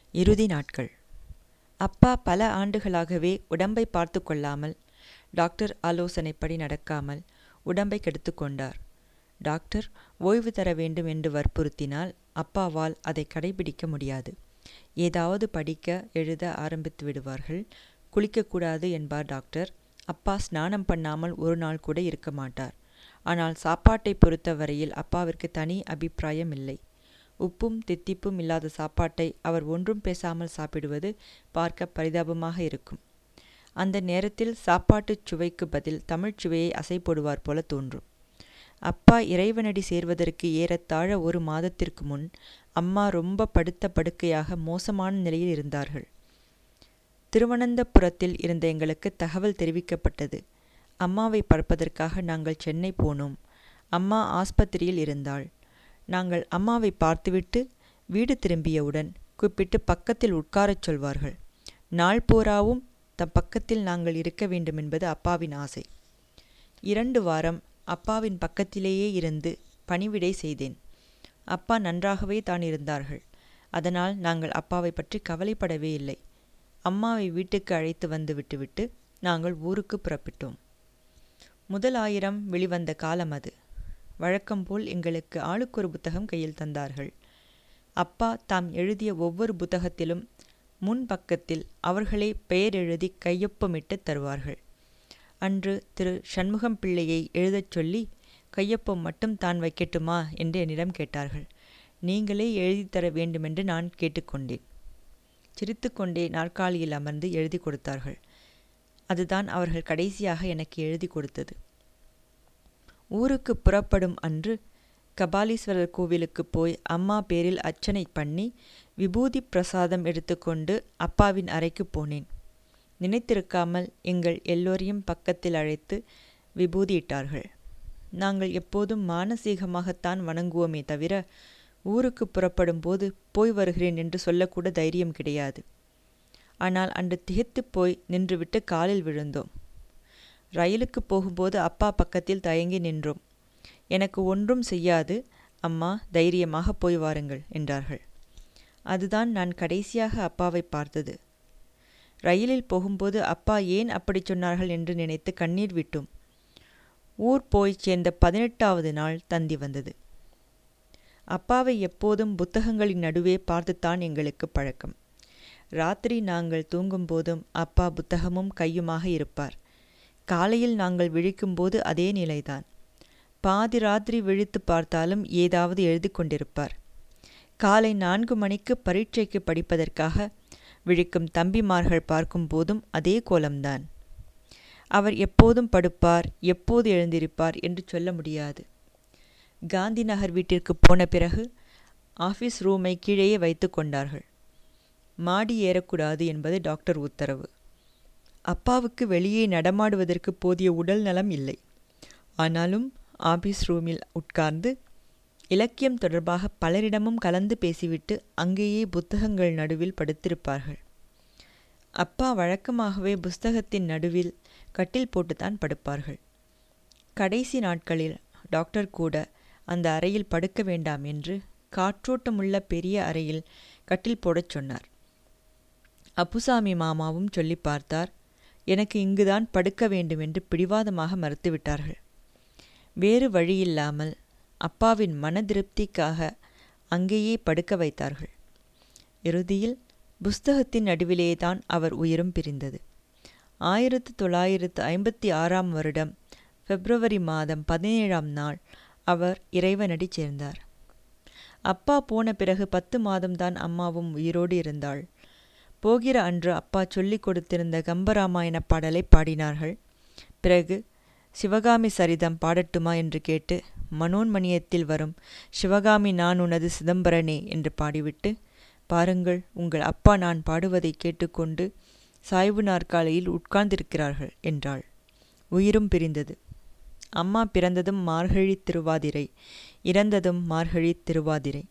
இறுதி நாட்கள் அப்பா பல ஆண்டுகளாகவே உடம்பை பார்த்து கொள்ளாமல் டாக்டர் ஆலோசனைப்படி நடக்காமல் உடம்பை கெடுத்து கொண்டார் டாக்டர் ஓய்வு தர வேண்டும் என்று வற்புறுத்தினால் அப்பாவால் அதை கடைபிடிக்க முடியாது ஏதாவது படிக்க எழுத ஆரம்பித்து விடுவார்கள் குளிக்கக்கூடாது என்பார் டாக்டர் அப்பா ஸ்நானம் பண்ணாமல் ஒரு நாள் கூட இருக்க மாட்டார் ஆனால் சாப்பாட்டை பொறுத்த வரையில் அப்பாவிற்கு தனி அபிப்பிராயம் இல்லை உப்பும் தித்திப்பும் இல்லாத சாப்பாட்டை அவர் ஒன்றும் பேசாமல் சாப்பிடுவது பார்க்க பரிதாபமாக இருக்கும் அந்த நேரத்தில் சாப்பாட்டுச் சுவைக்கு பதில் தமிழ்ச் சுவையை அசை போடுவார் போல தோன்றும் அப்பா இறைவனடி சேர்வதற்கு ஏறத்தாழ ஒரு மாதத்திற்கு முன் அம்மா ரொம்ப படுத்த படுக்கையாக மோசமான நிலையில் இருந்தார்கள் திருவனந்தபுரத்தில் இருந்த எங்களுக்கு தகவல் தெரிவிக்கப்பட்டது அம்மாவை பார்ப்பதற்காக நாங்கள் சென்னை போனோம் அம்மா ஆஸ்பத்திரியில் இருந்தாள் நாங்கள் அம்மாவை பார்த்துவிட்டு வீடு திரும்பியவுடன் கூப்பிட்டு பக்கத்தில் உட்காரச் சொல்வார்கள் நாள் பூராவும் தம் பக்கத்தில் நாங்கள் இருக்க வேண்டுமென்பது அப்பாவின் ஆசை இரண்டு வாரம் அப்பாவின் பக்கத்திலேயே இருந்து பணிவிடை செய்தேன் அப்பா நன்றாகவே தான் இருந்தார்கள் அதனால் நாங்கள் அப்பாவை பற்றி கவலைப்படவே இல்லை அம்மாவை வீட்டுக்கு அழைத்து வந்து விட்டுவிட்டு நாங்கள் ஊருக்கு புறப்பட்டோம் முதல் ஆயிரம் வெளிவந்த காலம் அது வழக்கம்போல் எங்களுக்கு ஆளுக்கொரு புத்தகம் கையில் தந்தார்கள் அப்பா தாம் எழுதிய ஒவ்வொரு புத்தகத்திலும் முன் பக்கத்தில் அவர்களே பெயர் எழுதி கையொப்பமிட்டு தருவார்கள் அன்று திரு சண்முகம் பிள்ளையை எழுதச் சொல்லி கையொப்பம் மட்டும் தான் வைக்கட்டுமா என்று என்னிடம் கேட்டார்கள் நீங்களே எழுதித்தர வேண்டுமென்று நான் கேட்டுக்கொண்டேன் சிரித்துக்கொண்டே நாற்காலியில் அமர்ந்து எழுதி கொடுத்தார்கள் அதுதான் அவர்கள் கடைசியாக எனக்கு எழுதி கொடுத்தது ஊருக்கு புறப்படும் அன்று கபாலீஸ்வரர் கோவிலுக்கு போய் அம்மா பேரில் அர்ச்சனை பண்ணி விபூதி பிரசாதம் எடுத்துக்கொண்டு அப்பாவின் அறைக்கு போனேன் நினைத்திருக்காமல் எங்கள் எல்லோரையும் பக்கத்தில் அழைத்து விபூதியிட்டார்கள் நாங்கள் எப்போதும் மானசீகமாகத்தான் வணங்குவோமே தவிர ஊருக்கு புறப்படும் போது போய் வருகிறேன் என்று சொல்லக்கூட தைரியம் கிடையாது ஆனால் அன்று திகைத்து போய் நின்றுவிட்டு காலில் விழுந்தோம் ரயிலுக்கு போகும்போது அப்பா பக்கத்தில் தயங்கி நின்றோம் எனக்கு ஒன்றும் செய்யாது அம்மா தைரியமாக போய் வாருங்கள் என்றார்கள் அதுதான் நான் கடைசியாக அப்பாவை பார்த்தது ரயிலில் போகும்போது அப்பா ஏன் அப்படி சொன்னார்கள் என்று நினைத்து கண்ணீர் விட்டோம் ஊர் போய் சேர்ந்த பதினெட்டாவது நாள் தந்தி வந்தது அப்பாவை எப்போதும் புத்தகங்களின் நடுவே பார்த்துத்தான் எங்களுக்கு பழக்கம் ராத்திரி நாங்கள் தூங்கும்போதும் அப்பா புத்தகமும் கையுமாக இருப்பார் காலையில் நாங்கள் விழிக்கும்போது அதே நிலைதான் பாதி ராத்திரி விழித்து பார்த்தாலும் ஏதாவது எழுதி கொண்டிருப்பார் காலை நான்கு மணிக்கு பரீட்சைக்கு படிப்பதற்காக விழிக்கும் தம்பிமார்கள் பார்க்கும்போதும் அதே கோலம்தான் அவர் எப்போதும் படுப்பார் எப்போது எழுந்திருப்பார் என்று சொல்ல முடியாது காந்தி நகர் வீட்டிற்கு போன பிறகு ஆஃபீஸ் ரூமை கீழேயே வைத்து கொண்டார்கள் மாடி ஏறக்கூடாது என்பது டாக்டர் உத்தரவு அப்பாவுக்கு வெளியே நடமாடுவதற்கு போதிய உடல் நலம் இல்லை ஆனாலும் ஆபீஸ் ரூமில் உட்கார்ந்து இலக்கியம் தொடர்பாக பலரிடமும் கலந்து பேசிவிட்டு அங்கேயே புத்தகங்கள் நடுவில் படுத்திருப்பார்கள் அப்பா வழக்கமாகவே புஸ்தகத்தின் நடுவில் கட்டில் போட்டுத்தான் படுப்பார்கள் கடைசி நாட்களில் டாக்டர் கூட அந்த அறையில் படுக்க வேண்டாம் என்று காற்றோட்டமுள்ள பெரிய அறையில் கட்டில் போடச் சொன்னார் அப்புசாமி மாமாவும் சொல்லி பார்த்தார் எனக்கு இங்குதான் படுக்க வேண்டும் என்று பிடிவாதமாக மறுத்துவிட்டார்கள் வேறு வழியில்லாமல் அப்பாவின் மன திருப்திக்காக அங்கேயே படுக்க வைத்தார்கள் இறுதியில் புஸ்தகத்தின் நடுவிலே தான் அவர் உயிரும் பிரிந்தது ஆயிரத்து தொள்ளாயிரத்து ஐம்பத்தி ஆறாம் வருடம் பிப்ரவரி மாதம் பதினேழாம் நாள் அவர் இறைவனடி சேர்ந்தார் அப்பா போன பிறகு பத்து மாதம்தான் அம்மாவும் உயிரோடு இருந்தாள் போகிற அன்று அப்பா சொல்லிக் கொடுத்திருந்த கம்பராமாயண பாடலை பாடினார்கள் பிறகு சிவகாமி சரிதம் பாடட்டுமா என்று கேட்டு மனோன்மணியத்தில் வரும் சிவகாமி நான் உனது சிதம்பரனே என்று பாடிவிட்டு பாருங்கள் உங்கள் அப்பா நான் பாடுவதை கேட்டுக்கொண்டு சாய்வு நாற்காலியில் உட்கார்ந்திருக்கிறார்கள் என்றாள் உயிரும் பிரிந்தது அம்மா பிறந்ததும் மார்கழி திருவாதிரை இறந்ததும் மார்கழி திருவாதிரை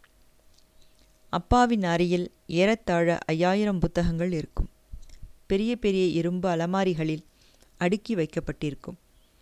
அப்பாவின் அறையில் ஏறத்தாழ ஐயாயிரம் புத்தகங்கள் இருக்கும் பெரிய பெரிய இரும்பு அலமாரிகளில் அடுக்கி வைக்கப்பட்டிருக்கும்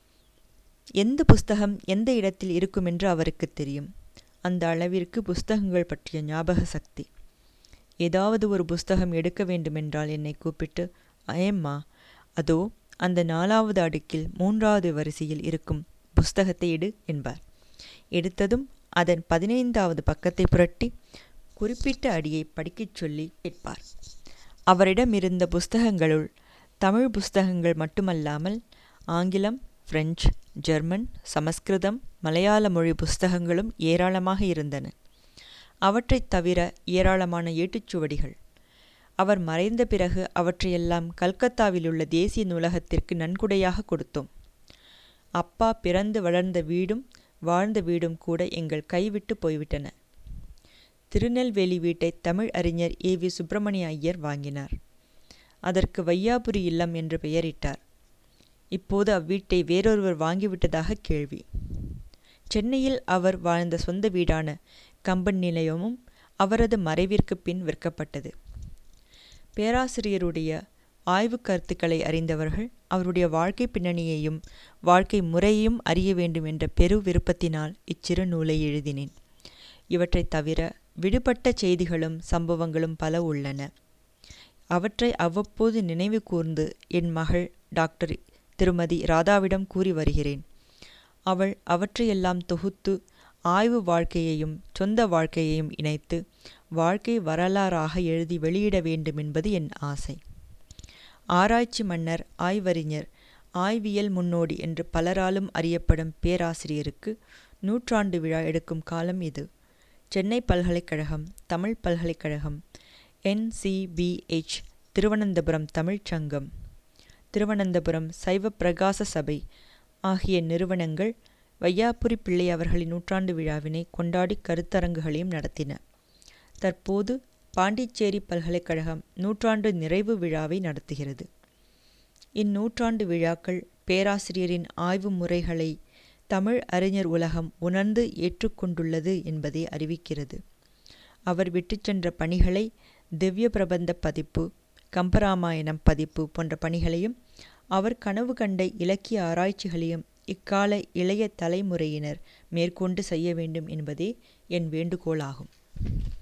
எந்த புஸ்தகம் எந்த இடத்தில் இருக்குமென்று அவருக்கு தெரியும் அந்த அளவிற்கு புஸ்தகங்கள் பற்றிய ஞாபக சக்தி ஏதாவது ஒரு புஸ்தகம் எடுக்க வேண்டுமென்றால் என்னை கூப்பிட்டு ஏம்மா அதோ அந்த நாலாவது அடுக்கில் மூன்றாவது வரிசையில் இருக்கும் புஸ்தகத்தை எடு என்பார் எடுத்ததும் அதன் பதினைந்தாவது பக்கத்தை புரட்டி குறிப்பிட்ட அடியை படிக்கச் சொல்லி கேட்பார் அவரிடம் இருந்த புஸ்தகங்களுள் தமிழ் புஸ்தகங்கள் மட்டுமல்லாமல் ஆங்கிலம் பிரெஞ்சு ஜெர்மன் சமஸ்கிருதம் மலையாள மொழி புஸ்தகங்களும் ஏராளமாக இருந்தன அவற்றைத் தவிர ஏராளமான ஏட்டுச்சுவடிகள் அவர் மறைந்த பிறகு அவற்றையெல்லாம் கல்கத்தாவிலுள்ள தேசிய நூலகத்திற்கு நன்கொடையாக கொடுத்தோம் அப்பா பிறந்து வளர்ந்த வீடும் வாழ்ந்த வீடும் கூட எங்கள் கைவிட்டு போய்விட்டன திருநெல்வேலி வீட்டை தமிழ் அறிஞர் ஏ வி சுப்பிரமணிய ஐயர் வாங்கினார் அதற்கு வையாபுரி இல்லம் என்று பெயரிட்டார் இப்போது அவ்வீட்டை வேறொருவர் வாங்கிவிட்டதாக கேள்வி சென்னையில் அவர் வாழ்ந்த சொந்த வீடான கம்பன் நிலையமும் அவரது மறைவிற்கு பின் விற்கப்பட்டது பேராசிரியருடைய ஆய்வு கருத்துக்களை அறிந்தவர்கள் அவருடைய வாழ்க்கை பின்னணியையும் வாழ்க்கை முறையையும் அறிய வேண்டும் என்ற பெரு விருப்பத்தினால் இச்சிறு நூலை எழுதினேன் இவற்றைத் தவிர விடுபட்ட செய்திகளும் சம்பவங்களும் பல உள்ளன அவற்றை அவ்வப்போது நினைவு கூர்ந்து என் மகள் டாக்டர் திருமதி ராதாவிடம் கூறி வருகிறேன் அவள் அவற்றையெல்லாம் தொகுத்து ஆய்வு வாழ்க்கையையும் சொந்த வாழ்க்கையையும் இணைத்து வாழ்க்கை வரலாறாக எழுதி வெளியிட வேண்டும் என்பது என் ஆசை ஆராய்ச்சி மன்னர் ஆய்வறிஞர் ஆய்வியல் முன்னோடி என்று பலராலும் அறியப்படும் பேராசிரியருக்கு நூற்றாண்டு விழா எடுக்கும் காலம் இது சென்னை பல்கலைக்கழகம் தமிழ் பல்கலைக்கழகம் என்சிபிஹெச் திருவனந்தபுரம் தமிழ்ச் சங்கம் திருவனந்தபுரம் சைவ பிரகாச சபை ஆகிய நிறுவனங்கள் வையாபுரி பிள்ளை அவர்களின் நூற்றாண்டு விழாவினை கொண்டாடி கருத்தரங்குகளையும் நடத்தின தற்போது பாண்டிச்சேரி பல்கலைக்கழகம் நூற்றாண்டு நிறைவு விழாவை நடத்துகிறது இந்நூற்றாண்டு விழாக்கள் பேராசிரியரின் ஆய்வு முறைகளை தமிழ் அறிஞர் உலகம் உணர்ந்து ஏற்றுக்கொண்டுள்ளது என்பதை அறிவிக்கிறது அவர் விட்டு சென்ற பணிகளை திவ்ய பிரபந்த பதிப்பு கம்பராமாயணம் பதிப்பு போன்ற பணிகளையும் அவர் கனவு கண்ட இலக்கிய ஆராய்ச்சிகளையும் இக்கால இளைய தலைமுறையினர் மேற்கொண்டு செய்ய வேண்டும் என்பதே என் வேண்டுகோளாகும்